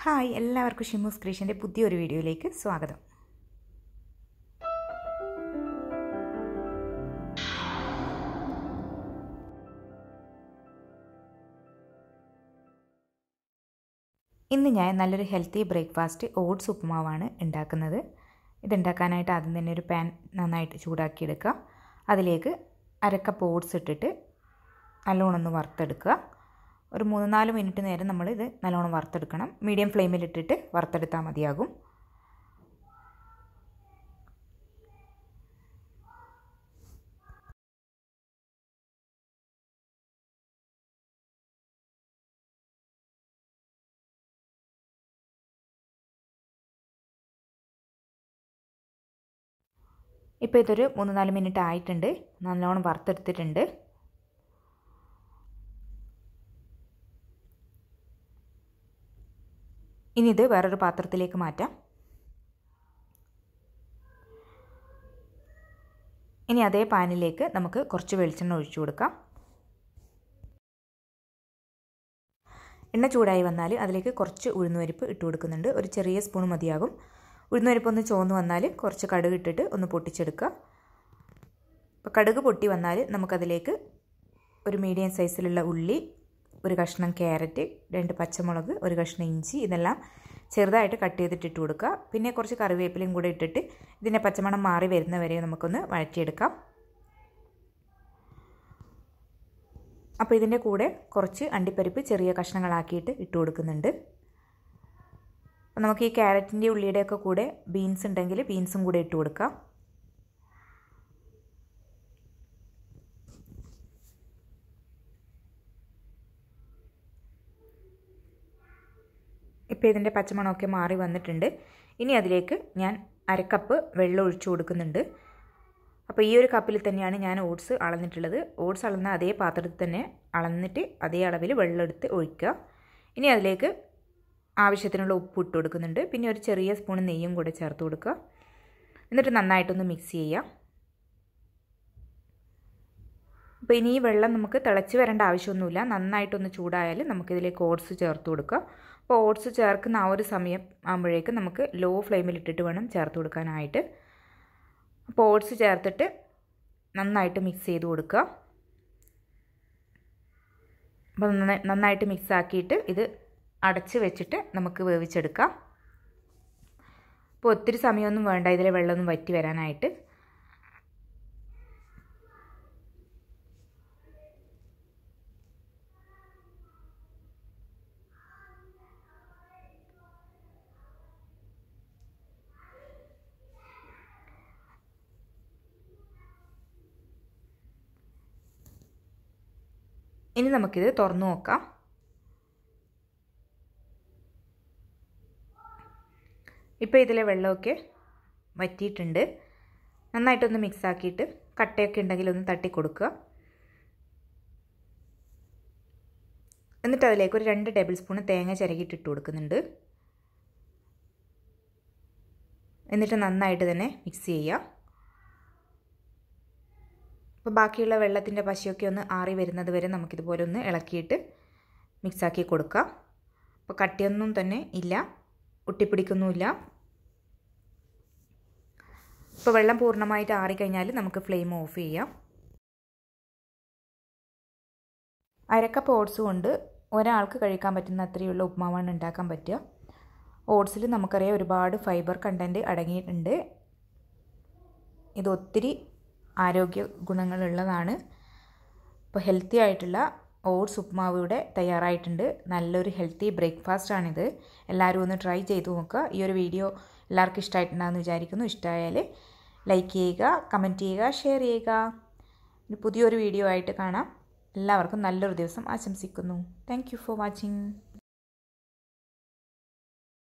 hi എല്ലാവർക്കും ഷിമൂസ് ക്രിയേഷൻ്റെ പുതിയൊരു വീഡിയോയിലേക്ക് സ്വാഗതം ഇന്ന് ഞാൻ നല്ലൊരു ഹെൽത്തി ബ്രേക്ക്ഫാസ്റ്റ് ഓട്സ് ഉപ്പുമാവാണ് ഉണ്ടാക്കുന്നത് ഇതുണ്ടാക്കാനായിട്ട് ആദ്യം തന്നെ ഒരു പാൻ നന്നായിട്ട് ചൂടാക്കിയെടുക്കുക അതിലേക്ക് അരക്കപ്പ് ഓട്സ് ഇട്ടിട്ട് നല്ലോണം ഒന്ന് വറുത്തെടുക്കുക ഒരു മൂന്ന് നാല് മിനിറ്റ് നേരം നമ്മൾ ഇത് നല്ലോണം വറുത്തെടുക്കണം മീഡിയം ഫ്ലെയിമിലിട്ടിട്ട് വറുത്തെടുത്താൽ മതിയാകും ഇപ്പോൾ ഇതൊരു മൂന്ന് നാല് മിനിറ്റ് ആയിട്ടുണ്ട് നല്ലോണം വറുത്തെടുത്തിട്ടുണ്ട് ഇനി ഇത് വേറൊരു പാത്രത്തിലേക്ക് മാറ്റാം ഇനി അതേ പാനിലേക്ക് നമുക്ക് കുറച്ച് വെളിച്ചെണ്ണ ഒഴിച്ചു കൊടുക്കാം എണ്ണ ചൂടായി വന്നാൽ അതിലേക്ക് കുറച്ച് ഉഴുന്നുപരിപ്പ് ഇട്ട് കൊടുക്കുന്നുണ്ട് ഒരു ചെറിയ സ്പൂൺ മതിയാകും ഉഴുന്നുപരിപ്പ് ഒന്ന് ചോന്ന് വന്നാൽ കുറച്ച് കടുക് ഇട്ടിട്ട് ഒന്ന് പൊട്ടിച്ചെടുക്കുക അപ്പോൾ കടുക് പൊട്ടി വന്നാൽ നമുക്കതിലേക്ക് ഒരു മീഡിയം സൈസിലുള്ള ഉള്ളി ഒരു കഷ്ണം ക്യാരറ്റ് രണ്ട് പച്ചമുളക് ഒരു കഷ്ണം ഇഞ്ചി ഇതെല്ലാം ചെറുതായിട്ട് കട്ട് ചെയ്തിട്ട് ഇട്ട് കൊടുക്കുക പിന്നെ കുറച്ച് കറിവേപ്പിലയും കൂടെ ഇട്ടിട്ട് ഇതിൻ്റെ പച്ചമണം മാറി വരുന്നവരെ നമുക്കൊന്ന് വഴറ്റിയെടുക്കാം അപ്പോൾ ഇതിൻ്റെ കൂടെ കുറച്ച് അണ്ടിപ്പരിപ്പ് ചെറിയ കഷ്ണങ്ങളാക്കിയിട്ട് ഇട്ട് കൊടുക്കുന്നുണ്ട് അപ്പോൾ നമുക്ക് ഈ ക്യാരറ്റിൻ്റെ ഉള്ളിയുടെയൊക്കെ കൂടെ ബീൻസ് ഉണ്ടെങ്കിൽ ബീൻസും കൂടെ ഇട്ട് കൊടുക്കാം ഇപ്പോൾ ഇതിൻ്റെ പച്ചമണമൊക്കെ മാറി വന്നിട്ടുണ്ട് ഇനി അതിലേക്ക് ഞാൻ അരക്കപ്പ് വെള്ളം ഒഴിച്ചു കൊടുക്കുന്നുണ്ട് അപ്പോൾ ഈ ഒരു കപ്പിൽ തന്നെയാണ് ഞാൻ ഓട്സ് അളന്നിട്ടുള്ളത് ഓട്സ് അളന്ന അതേ പാത്രത്തിൽ തന്നെ അളന്നിട്ട് അതേ അളവിൽ വെള്ളം എടുത്ത് ഒഴിക്കുക ഇനി അതിലേക്ക് ആവശ്യത്തിനുള്ള ഉപ്പ് ഇട്ട് കൊടുക്കുന്നുണ്ട് പിന്നെ ഒരു ചെറിയ സ്പൂൺ നെയ്യും കൂടെ ചേർത്ത് കൊടുക്കുക എന്നിട്ട് നന്നായിട്ടൊന്ന് മിക്സ് ചെയ്യുക അപ്പോൾ ഇനി ഈ വെള്ളം നമുക്ക് തിളച്ച് വരേണ്ട ആവശ്യമൊന്നുമില്ല നന്നായിട്ടൊന്ന് ചൂടായാൽ നമുക്കിതിലേക്ക് ഓട്സ് ചേർത്ത് കൊടുക്കുക അപ്പോൾ ഓട്സ് ചേർക്കുന്ന ആ ഒരു സമയം ആകുമ്പോഴേക്കും നമുക്ക് ലോ ഫ്ലെയിമിലിട്ടിട്ട് വേണം ചേർത്ത് കൊടുക്കാനായിട്ട് അപ്പോൾ ഓട്സ് ചേർത്തിട്ട് നന്നായിട്ട് മിക്സ് ചെയ്ത് കൊടുക്കുക അപ്പോൾ നന്നായിട്ട് മിക്സ് ആക്കിയിട്ട് ഇത് അടച്ച് വെച്ചിട്ട് നമുക്ക് വേവിച്ചെടുക്കാം അപ്പോൾ ഒത്തിരി സമയമൊന്നും വേണ്ട ഇതിലെ വെള്ളമൊന്നും വറ്റി വരാനായിട്ട് ഇനി നമുക്കിത് തുറന്നു നോക്കാം ഇപ്പോൾ ഇതിലെ വെള്ളമൊക്കെ വറ്റിയിട്ടുണ്ട് നന്നായിട്ടൊന്ന് മിക്സ് ആക്കിയിട്ട് കട്ടയൊക്കെ ഉണ്ടെങ്കിൽ ഒന്ന് തട്ടി കൊടുക്കുക എന്നിട്ട് അതിലേക്ക് ഒരു രണ്ട് ടേബിൾ സ്പൂൺ തേങ്ങ ചിരകിയിട്ട് ഇട്ട് കൊടുക്കുന്നുണ്ട് എന്നിട്ട് നന്നായിട്ട് തന്നെ മിക്സ് ചെയ്യുക അപ്പോൾ ബാക്കിയുള്ള വെള്ളത്തിൻ്റെ പശയൊക്കെ ഒന്ന് ആറി വരുന്നത് വരെ നമുക്കിതുപോലെ ഒന്ന് ഇളക്കിയിട്ട് മിക്സാക്കി കൊടുക്കാം അപ്പോൾ കട്ടിയൊന്നും തന്നെ ഇല്ല ഒട്ടിപ്പിടിക്കുന്നുമില്ല ഇപ്പോൾ വെള്ളം പൂർണ്ണമായിട്ട് ആറിക്കഴിഞ്ഞാൽ നമുക്ക് ഫ്ലെയിം ഓഫ് ചെയ്യാം അരക്കപ്പ് ഓട്സ് കൊണ്ട് ഒരാൾക്ക് കഴിക്കാൻ പറ്റുന്ന അത്രയുള്ള ഉപ്മാവാണ് ഉണ്ടാക്കാൻ പറ്റുക ഓട്സിൽ നമുക്കറിയാം ഒരുപാട് ഫൈബർ കണ്ടൻറ്റ് അടങ്ങിയിട്ടുണ്ട് ഇത് ഒത്തിരി ആരോഗ്യ ഗുണങ്ങളുള്ളതാണ് ഇപ്പോൾ ഹെൽത്തി ആയിട്ടുള്ള ഓട്സ് ഉപ്മാവ് ഇവിടെ തയ്യാറായിട്ടുണ്ട് നല്ലൊരു ഹെൽത്തി ബ്രേക്ക്ഫാസ്റ്റാണിത് എല്ലാവരും ഒന്ന് ട്രൈ ചെയ്ത് നോക്കുക ഈ ഒരു വീഡിയോ എല്ലാവർക്കും ഇഷ്ടമായിട്ടുണ്ടാകുമെന്ന് വിചാരിക്കുന്നു ഇഷ്ടമായാൽ ലൈക്ക് ചെയ്യുക കമൻറ്റ് ചെയ്യുക ഷെയർ ചെയ്യുക പുതിയൊരു വീഡിയോ ആയിട്ട് കാണാം എല്ലാവർക്കും നല്ലൊരു ദിവസം ആശംസിക്കുന്നു താങ്ക് ഫോർ വാച്ചിങ്